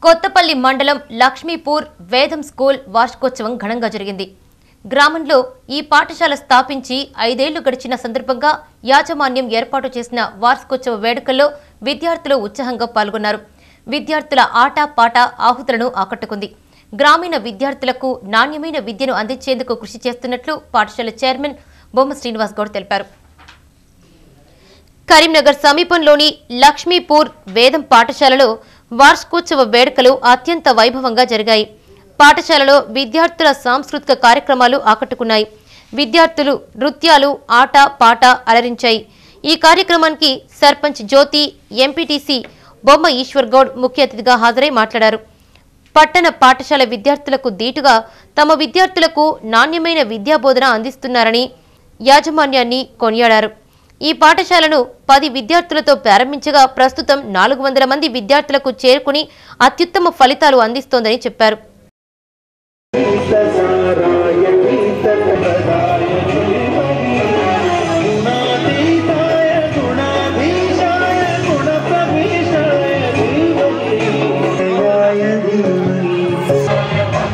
కొత్తపల్లి మండలం లక్ష్మీపూర్ వేదం స్కూల్ వార్షికోత్సవం ఘనంగా జరిగింది గ్రామంలో ఈ పాఠశాల స్థాపించి ఐదేళ్లు గడిచిన సందర్భంగా యాజమాన్యం ఏర్పాటు చేసిన వార్షికోత్సవ వేడుకల్లో విద్యార్థులు ఉత్సాహంగా పాల్గొన్నారు విద్యార్థుల ఆట పాట ఆహుతులను ఆకట్టుకుంది గ్రామీణ విద్యార్థులకు నాణ్యమైన విద్యను అందించేందుకు కృషి చేస్తున్నట్లు పాఠశాల చైర్మన్ బొమ్మ శ్రీనివాస్ గౌడ్ తెలిపారు కరీంనగర్ సమీపంలోని లక్ష్మీపూర్ వేదం పాఠశాలలో వార్షికోత్సవ వేడుకలు అత్యంత వైభవంగా జరిగాయి పాఠశాలలో విద్యార్థుల సాంస్కృతిక కార్యక్రమాలు ఆకట్టుకున్నాయి విద్యార్థులు నృత్యాలు ఆట పాట అలరించాయి ఈ కార్యక్రమానికి సర్పంచ్ జ్యోతి ఎంపీటీసీ బొమ్మ ఈశ్వర్ గౌడ్ ముఖ్య అతిథిగా హాజరై మాట్లాడారు పట్టణ పాఠశాల విద్యార్థులకు దీటుగా తమ విద్యార్థులకు నాణ్యమైన విద్యాబోధన అందిస్తున్నారని యాజమాన్యాన్ని కొనియాడారు ఈ పాఠశాలను పది విద్యార్థులతో ప్రారంభించగా ప్రస్తుతం నాలుగు వందల మంది విద్యార్థులకు చేరుకుని అత్యుత్తమ ఫలితాలు అందిస్తోందని చెప్పారు गुणातीताय गुणाधीशाय गुणप्रविशाय धीमहि धीमहि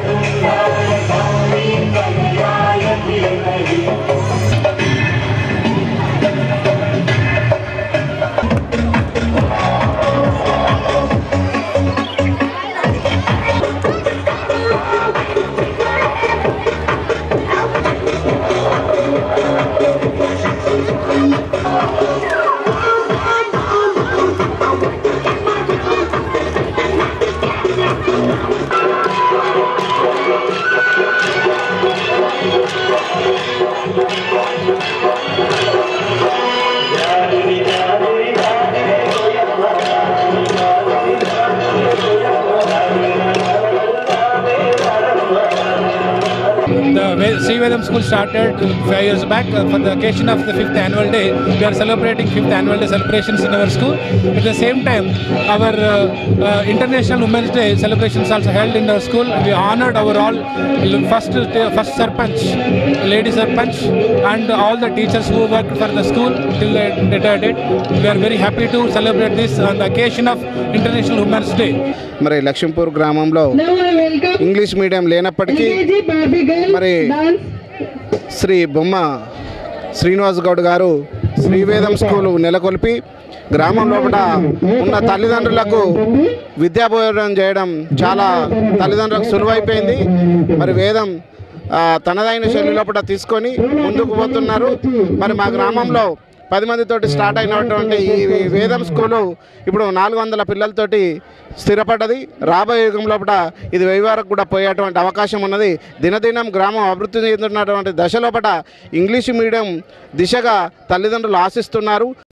The Ve- Sri Vedam School started five years back uh, for the occasion of the fifth annual day. We are celebrating fifth annual day celebrations in our school. At the same time, our uh, uh, International Women's Day celebrations also held in our school. We honored our all first first sarpanch, lady sarpanch, and all the teachers who worked for the school till they retired it. We are very happy to celebrate this on the occasion of International Women's Day. మరి లక్ష్మీపూర్ గ్రామంలో Now I welcome English medium లేనప్పటికీ LKG Barbie girl మరి dance. Shri Bomma Srinivas Goud గారు శ్రీవేదం school నెలకొల్పి గ్రామం లోపల ఉన్న తల్లిదండ్రులకు విద్యాబోధన చేయడం చాలా తల్లిదండ్రులకు సులువైపోయింది మరి వేదం ఆ, తనదైన శైలి లోపల తీసుకొని ముందుకు పోతున్నారు మరి మా గ్రామంలో పది మందితోటి స్టార్ట్ అయినటువంటి ఈ వేదం స్కూలు ఇప్పుడు నాలుగు వందల పిల్లలతోటి స్థిరపడ్డది రాబోయే యుగం లోపల ఇది వెయ్యి వరకు కూడా పోయేటువంటి అవకాశం ఉన్నది దినదినం గ్రామం అభివృద్ధి చెందుతున్నటువంటి దశ లోపల ఇంగ్లీష్ మీడియం దిశగా తల్లిదండ్రులు ఆశిస్తున్నారు